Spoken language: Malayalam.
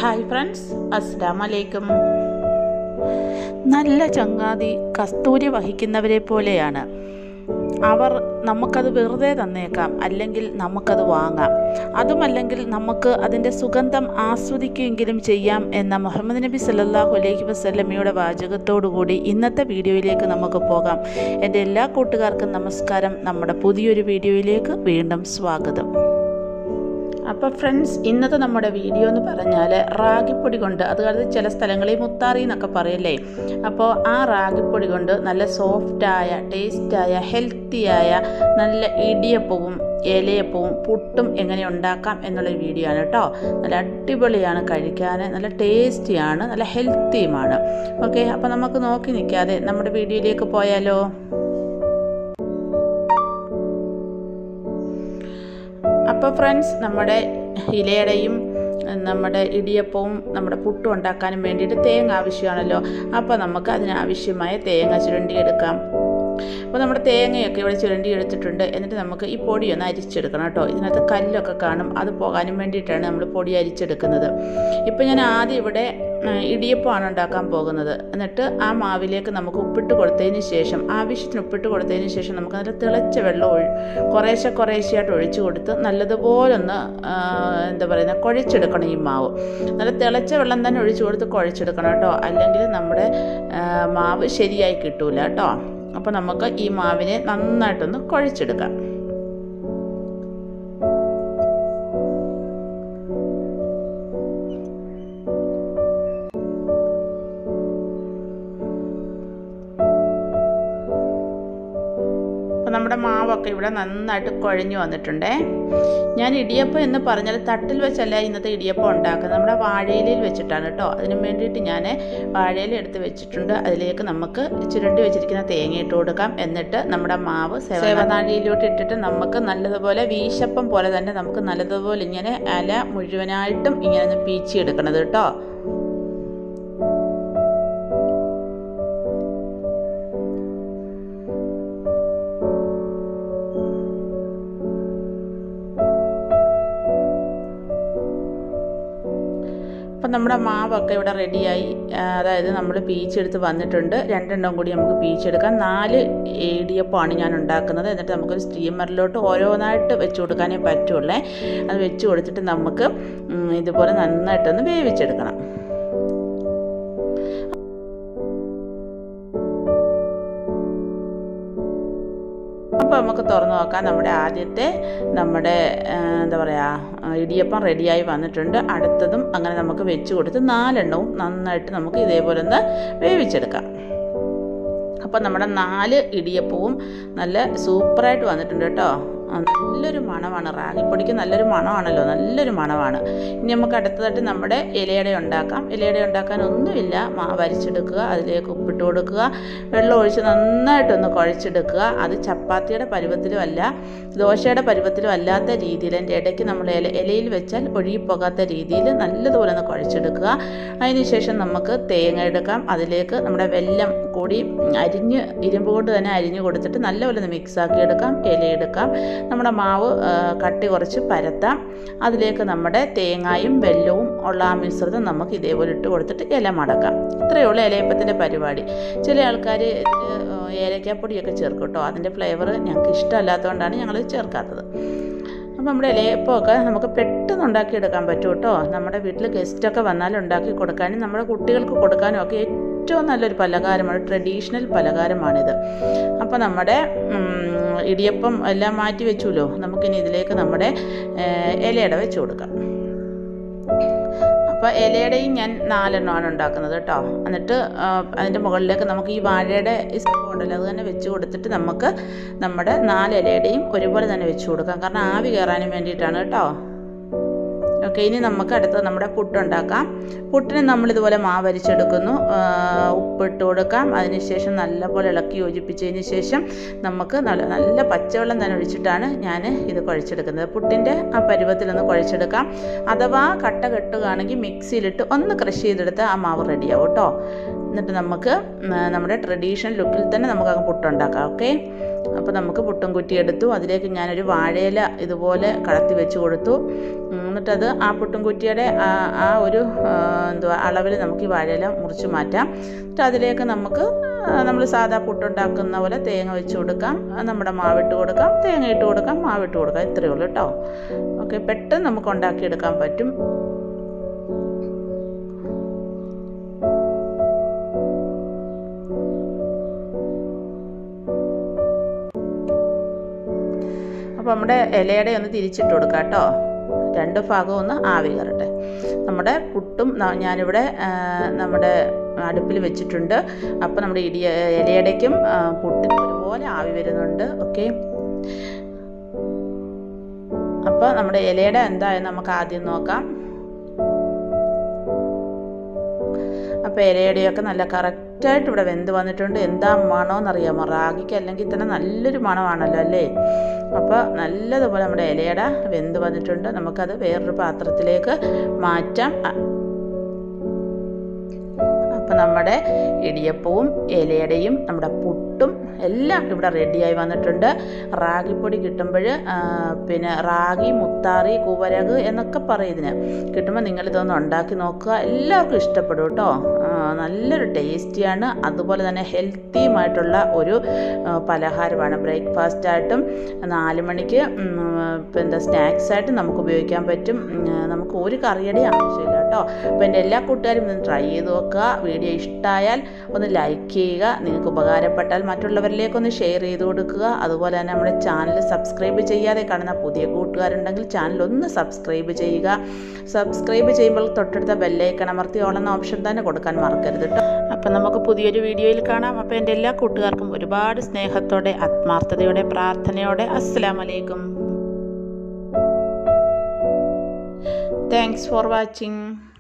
ഹായ് ഫ്രണ്ട്സ് അസ്സാം വലൈക്കും നല്ല ചങ്ങാതി കസ്തൂരി വഹിക്കുന്നവരെ പോലെയാണ് അവർ നമുക്കത് വെറുതെ തന്നേക്കാം അല്ലെങ്കിൽ നമുക്കത് വാങ്ങാം അതുമല്ലെങ്കിൽ നമുക്ക് അതിൻ്റെ സുഗന്ധം ആസ്വദിക്കുമെങ്കിലും ചെയ്യാം എന്ന മുഹമ്മദ് നബി സല്ലല്ലാഹു അലൈഹി വസല്ലമയുടെ വാചകത്തോടുകൂടി ഇന്നത്തെ വീഡിയോയിലേക്ക് നമുക്ക് പോകാം എൻ്റെ എല്ലാ കൂട്ടുകാർക്കും നമസ്കാരം നമ്മുടെ പുതിയൊരു വീഡിയോയിലേക്ക് വീണ്ടും സ്വാഗതം അപ്പോൾ ഫ്രണ്ട്സ് ഇന്നത്തെ നമ്മുടെ വീഡിയോ എന്ന് പറഞ്ഞാൽ റാഗിപ്പൊടി കൊണ്ട് അതുകാലത്ത് ചില സ്ഥലങ്ങളിൽ മുത്താറി എന്നൊക്കെ പറയല്ലേ അപ്പോൾ ആ റാഗിപ്പൊടി കൊണ്ട് നല്ല സോഫ്റ്റായ ടേസ്റ്റായ ഹെൽത്തിയായ നല്ല ഇടിയപ്പവും ഇലയപ്പവും പുട്ടും എങ്ങനെ ഉണ്ടാക്കാം എന്നുള്ള വീഡിയോ ആണ് കേട്ടോ നല്ല അടിപൊളിയാണ് കഴിക്കാൻ നല്ല ടേസ്റ്റിയാണ് നല്ല ഹെൽത്തിയുമാണ് ഓക്കെ അപ്പോൾ നമുക്ക് നോക്കി നിൽക്കാതെ നമ്മുടെ വീഡിയോയിലേക്ക് പോയാലോ അപ്പോൾ ഫ്രണ്ട്സ് നമ്മുടെ ഇലയുടെയും നമ്മുടെ ഇടിയപ്പവും നമ്മുടെ പുട്ടും ഉണ്ടാക്കാനും വേണ്ടിയിട്ട് തേങ്ങ ആവശ്യമാണല്ലോ അപ്പോൾ നമുക്ക് അതിനാവശ്യമായ തേങ്ങ ചുരണ്ടി എടുക്കാം അപ്പോൾ നമ്മുടെ തേങ്ങയൊക്കെ ഇവിടെ ചുരണ്ടി എടുത്തിട്ടുണ്ട് എന്നിട്ട് നമുക്ക് ഈ പൊടി ഒന്ന് അരിച്ചെടുക്കണം കേട്ടോ ഇതിനകത്ത് കല്ലൊക്കെ കാണും അത് പോകാനും വേണ്ടിയിട്ടാണ് നമ്മൾ പൊടി അരിച്ചെടുക്കുന്നത് ഇപ്പോൾ ഞാൻ ആദ്യം ഇവിടെ ഇടിയപ്പമാണ് ഉണ്ടാക്കാൻ പോകുന്നത് എന്നിട്ട് ആ മാവിലേക്ക് നമുക്ക് ഉപ്പിട്ട് കൊടുത്തതിന് ശേഷം ആവശ്യത്തിന് ഉപ്പിട്ട് കൊടുത്തതിന് ശേഷം നമുക്ക് നല്ല തിളച്ച വെള്ളം ഒഴി കുറേശ്ശെ കുറേശ്ശെയായിട്ട് ഒഴിച്ചു കൊടുത്ത് നല്ലതുപോലെ ഒന്ന് എന്താ പറയുക കുഴച്ചെടുക്കണം ഈ മാവ് നല്ല തിളച്ച വെള്ളം തന്നെ ഒഴിച്ചു കൊടുത്ത് കുഴച്ചെടുക്കണം കേട്ടോ അല്ലെങ്കിൽ നമ്മുടെ മാവ് ശരിയായി കിട്ടൂല കേട്ടോ അപ്പോൾ നമുക്ക് ഈ മാവിനെ നന്നായിട്ടൊന്ന് കുഴച്ചെടുക്കാം അപ്പോൾ നമ്മുടെ മാവൊക്കെ ഇവിടെ നന്നായിട്ട് കുഴഞ്ഞു വന്നിട്ടുണ്ടേ ഞാൻ ഇടിയപ്പം എന്ന് പറഞ്ഞാൽ തട്ടിൽ വെച്ചല്ല ഇന്നത്തെ ഇടിയപ്പം ഉണ്ടാക്കുന്നത് നമ്മുടെ വാഴയിലയിൽ വെച്ചിട്ടാണ് കേട്ടോ അതിന് വേണ്ടിയിട്ട് ഞാൻ വാഴയില എടുത്ത് വെച്ചിട്ടുണ്ട് അതിലേക്ക് നമുക്ക് ചുരുണ്ടി വെച്ചിരിക്കുന്ന തേങ്ങ ഇട്ട് കൊടുക്കാം എന്നിട്ട് നമ്മുടെ മാവ് സേവനാഴിയിലോട്ട് ഇട്ടിട്ട് നമുക്ക് നല്ലതുപോലെ വീശപ്പം പോലെ തന്നെ നമുക്ക് നല്ലതുപോലെ ഇങ്ങനെ ഇല മുഴുവനായിട്ടും ഇങ്ങനെ ഒന്ന് പീച്ചിയെടുക്കണത് കേട്ടോ അപ്പം നമ്മുടെ മാവൊക്കെ ഇവിടെ റെഡിയായി അതായത് നമ്മൾ പീച്ചെടുത്ത് വന്നിട്ടുണ്ട് രണ്ടെണ്ണം കൂടി നമുക്ക് പീച്ചെടുക്കാം നാല് ഇടിയപ്പമാണ് ഞാൻ ഉണ്ടാക്കുന്നത് എന്നിട്ട് നമുക്കൊരു സ്റ്റീമറിലോട്ട് ഓരോന്നായിട്ട് വെച്ച് കൊടുക്കാനേ പറ്റുള്ളേ അത് വെച്ച് കൊടുത്തിട്ട് നമുക്ക് ഇതുപോലെ നന്നായിട്ടൊന്ന് വേവിച്ചെടുക്കണം അപ്പോൾ നമുക്ക് തുറന്നു നോക്കാം നമ്മുടെ ആദ്യത്തെ നമ്മുടെ എന്താ പറയുക ഇടിയപ്പം റെഡിയായി വന്നിട്ടുണ്ട് അടുത്തതും അങ്ങനെ നമുക്ക് വെച്ച് കൊടുത്ത് നാലെണ്ണവും നന്നായിട്ട് നമുക്ക് ഇതേപോലെ ഒന്ന് വേവിച്ചെടുക്കാം അപ്പോൾ നമ്മുടെ നാല് ഇടിയപ്പവും നല്ല സൂപ്പറായിട്ട് വന്നിട്ടുണ്ട് കേട്ടോ നല്ലൊരു മണമാണ് റാഗിപ്പൊടിക്ക് നല്ലൊരു മണമാണല്ലോ നല്ലൊരു മണമാണ് ഇനി നമുക്ക് അടുത്തതായിട്ട് നമ്മുടെ ഇലയുടെ ഉണ്ടാക്കാം ഇലയുടെ ഉണ്ടാക്കാൻ ഒന്നുമില്ല മാവ് അരിച്ചെടുക്കുക അതിലേക്ക് ഉപ്പിട്ട് കൊടുക്കുക വെള്ളം ഒഴിച്ച് നന്നായിട്ടൊന്ന് കുഴച്ചെടുക്കുക അത് ചപ്പാത്തിയുടെ പരുവത്തിലും അല്ല ദോശയുടെ പരുവത്തിലും അല്ലാത്ത രീതിയിൽ എൻ്റെ ഇടയ്ക്ക് നമ്മൾ ഇല ഇലയിൽ വെച്ചാൽ ഒഴുകിപ്പോകാത്ത രീതിയിൽ നല്ലതുപോലെ ഒന്ന് കുഴച്ചെടുക്കുക അതിനുശേഷം നമുക്ക് തേങ്ങ എടുക്കാം അതിലേക്ക് നമ്മുടെ വെല്ലം കൂടി അരിഞ്ഞ് ഇരുമ്പ് കൊണ്ട് തന്നെ അരിഞ്ഞ് കൊടുത്തിട്ട് നല്ലപോലെ ഒന്ന് മിക്സാക്കി എടുക്കാം ഇല എടുക്കാം നമ്മുടെ മാവ് കട്ടി കുറച്ച് പരത്താം അതിലേക്ക് നമ്മുടെ തേങ്ങായും വെല്ലവും ഉള്ള ആ മിശ്രിതം നമുക്ക് ഇതേപോലെ ഇട്ട് കൊടുത്തിട്ട് ഇല മടക്കാം ഇത്രയേ ഉള്ളൂ ഇലയപ്പത്തിൻ്റെ പരിപാടി ചില ആൾക്കാർ ഏലക്കാപ്പൊടിയൊക്കെ ചേർക്കും കേട്ടോ അതിൻ്റെ ഫ്ലേവർ ഞങ്ങൾക്ക് ഇഷ്ടമല്ലാത്തതുകൊണ്ടാണ് ഞങ്ങൾ ചേർക്കാത്തത് അപ്പോൾ നമ്മുടെ ഇലയപ്പമൊക്കെ നമുക്ക് പെട്ടെന്ന് ഉണ്ടാക്കിയെടുക്കാൻ പറ്റും കേട്ടോ നമ്മുടെ വീട്ടിൽ ഗസ്റ്റൊക്കെ വന്നാൽ ഉണ്ടാക്കി കൊടുക്കാനും നമ്മുടെ കുട്ടികൾക്ക് കൊടുക്കാനും ഒക്കെ ഏറ്റവും നല്ലൊരു പലഹാരമാണ് ട്രഡീഷണൽ പലഹാരമാണിത് അപ്പോൾ നമ്മുടെ ഇടിയപ്പം എല്ലാം മാറ്റി വെച്ചുല്ലോ നമുക്കിനി ഇതിലേക്ക് നമ്മുടെ ഇലയുടെ വെച്ച് കൊടുക്കാം അപ്പോൾ ഇലയുടെയും ഞാൻ നാലെണ്ണമാണ് ഉണ്ടാക്കുന്നത് കേട്ടോ എന്നിട്ട് അതിൻ്റെ മുകളിലേക്ക് നമുക്ക് ഈ വാഴയുടെ സ്പൂൺ ഉണ്ടല്ലോ അത് തന്നെ വെച്ച് കൊടുത്തിട്ട് നമുക്ക് നമ്മുടെ നാല് ഇലയുടെയും ഒരുപോലെ തന്നെ വെച്ച് കൊടുക്കാം കാരണം ആവി കയറാനും വേണ്ടിയിട്ടാണ് കേട്ടോ ഓക്കെ ഇനി നമുക്ക് അടുത്തത് നമ്മുടെ പുട്ടുണ്ടാക്കാം പുട്ടിന് നമ്മളിതുപോലെ മാവരിച്ചെടുക്കുന്നു ഉപ്പിട്ട് കൊടുക്കാം അതിനുശേഷം നല്ലപോലെ ഇളക്കി യോജിപ്പിച്ചതിന് ശേഷം നമുക്ക് നല്ല നല്ല പച്ചവെള്ളം തന്നെ ഒഴിച്ചിട്ടാണ് ഞാൻ ഇത് കുഴച്ചെടുക്കുന്നത് പുട്ടിൻ്റെ ആ പരുവത്തിലൊന്ന് കുഴച്ചെടുക്കാം അഥവാ കട്ട കെട്ടുകയാണെങ്കിൽ മിക്സിയിലിട്ട് ഒന്ന് ക്രഷ് ചെയ്തെടുത്ത് ആ മാവ് റെഡിയാവും കേട്ടോ എന്നിട്ട് നമുക്ക് നമ്മുടെ ട്രഡീഷണൽ ലുക്കിൽ തന്നെ നമുക്ക് അങ്ങ് പുട്ടുണ്ടാക്കാം ഓക്കെ അപ്പോൾ നമുക്ക് പുട്ടും കുറ്റി എടുത്തു അതിലേക്ക് ഞാനൊരു വാഴയില ഇതുപോലെ കടത്തി വെച്ച് കൊടുത്തു ഉം, എന്നിട്ടത് ആ പുട്ടും കുറ്റിയുടെ ആ ആ ഒരു ആ, എന്തുവാ അളവിൽ നമുക്ക് ഈ വാഴയില മുറിച്ച് മാറ്റാം എന്നിട്ട് അതിലേക്ക് നമുക്ക് നമ്മൾ സാധാ പുട്ടുണ്ടാക്കുന്ന പോലെ തേങ്ങ വെച്ച് കൊടുക്കാം ആ, നമ്മുടെ മാവിട്ട് കൊടുക്കാം തേങ്ങ ഇട്ട് കൊടുക്കാം മാവിട്ട് കൊടുക്കാം ഇത്രയേ ഉള്ളൂ കേട്ടോ ഓക്കെ പെട്ടെന്ന് നമുക്ക് ഉണ്ടാക്കിയെടുക്കാൻ പറ്റും അപ്പോൾ നമ്മുടെ ഇലയുടെ ഒന്ന് തിരിച്ചിട്ട് കൊടുക്കാം കേട്ടോ രണ്ട് ഭാഗവും ഒന്ന് ആവി കയറട്ടെ നമ്മുടെ പുട്ടും ന- ഞാനിവിടെ ആ, നമ്മുടെ അടുപ്പിൽ വെച്ചിട്ടുണ്ട് അപ്പോൾ നമ്മുടെ ഇടിയ ഇലയടയ്ക്കും ആ, പുട്ടിനും ഒരുപോലെ ആവി വരുന്നുണ്ട് ഓക്കെ അപ്പോൾ നമ്മുടെ ഇലയുടെ എന്തായെന്ന് നമുക്ക് ആദ്യം നോക്കാം അപ്പോൾ ഇലയുടെയൊക്കെ നല്ല കറക്റ്റായിട്ട് ഇവിടെ വെന്ത് വന്നിട്ടുണ്ട് എന്താ മണമെന്നറിയാമോ റാഗിക്ക് അല്ലെങ്കിൽ തന്നെ നല്ലൊരു മണമാണല്ലോ അല്ലേ അപ്പോൾ നല്ലതുപോലെ നമ്മുടെ ഇലയുടെ വെന്ത് വന്നിട്ടുണ്ട് നമുക്കത് വേറൊരു പാത്രത്തിലേക്ക് മാറ്റാം അ- അപ്പോൾ നമ്മുടെ ഇടിയപ്പവും ഇലയുടെയും നമ്മുടെ പുട്ടും എല്ലാം ഇവിടെ റെഡിയായി വന്നിട്ടുണ്ട് റാഗിപ്പൊടി കിട്ടുമ്പോൾ പിന്നെ റാഗി മുത്താറി കുവരക് എന്നൊക്കെ പറയും ഇതിന് കിട്ടുമ്പോൾ നിങ്ങളിതൊന്ന് ഉണ്ടാക്കി നോക്കുക എല്ലാവർക്കും ഇഷ്ടപ്പെടും കേട്ടോ ആ, നല്ലൊരു ടേസ്റ്റിയാണ് അതുപോലെ തന്നെ ഹെൽത്തിയുമായിട്ടുള്ള ഒരു ആ, പലഹാരമാണ് ബ്രേക്ക്ഫാസ്റ്റായിട്ടും നാല് മണിക്ക് ഉം, ഇപ്പം എന്താ സ്നാക്സായിട്ടും നമുക്ക് ഉപയോഗിക്കാൻ പറ്റും ഉം, നമുക്ക് ഒരു കറിയുടെ ആവശ്യമില്ല കേട്ടോ അപ്പോൾ എൻ്റെ എല്ലാ കൂട്ടുകാരും ഒന്ന് ട്രൈ ചെയ്ത് നോക്കുക വീഡിയോ ഇഷ്ടമായാൽ ഒന്ന് ലൈക്ക് ചെയ്യുക നിങ്ങൾക്ക് ഉപകാരപ്പെട്ടാൽ മറ്റുള്ളവരിലേക്കൊന്ന് ഷെയർ ചെയ്ത് കൊടുക്കുക അതുപോലെ തന്നെ നമ്മുടെ ചാനൽ സബ്സ്ക്രൈബ് ചെയ്യാതെ കാണുന്ന പുതിയ കൂട്ടുകാരുണ്ടെങ്കിൽ ചാനൽ ഒന്ന് സബ്സ്ക്രൈബ് ചെയ്യുക സബ്സ്ക്രൈബ് ചെയ്യുമ്പോൾ തൊട്ടടുത്ത ബെല്ലൈക്കൺ അമർത്തി ഓളുന്ന ഓപ്ഷൻ തന്നെ കൊടുക്കാൻ മറക്കരുത് കേട്ടോ അപ്പം നമുക്ക് പുതിയൊരു വീഡിയോയിൽ കാണാം അപ്പോൾ എൻ്റെ എല്ലാ കൂട്ടുകാർക്കും ഒരുപാട് സ്നേഹത്തോടെ ആത്മാർത്ഥതയോടെ പ്രാർത്ഥനയോടെ അസ്സലാമലൈക്കും താങ്ക്സ് ഫോർ വാച്ചിങ്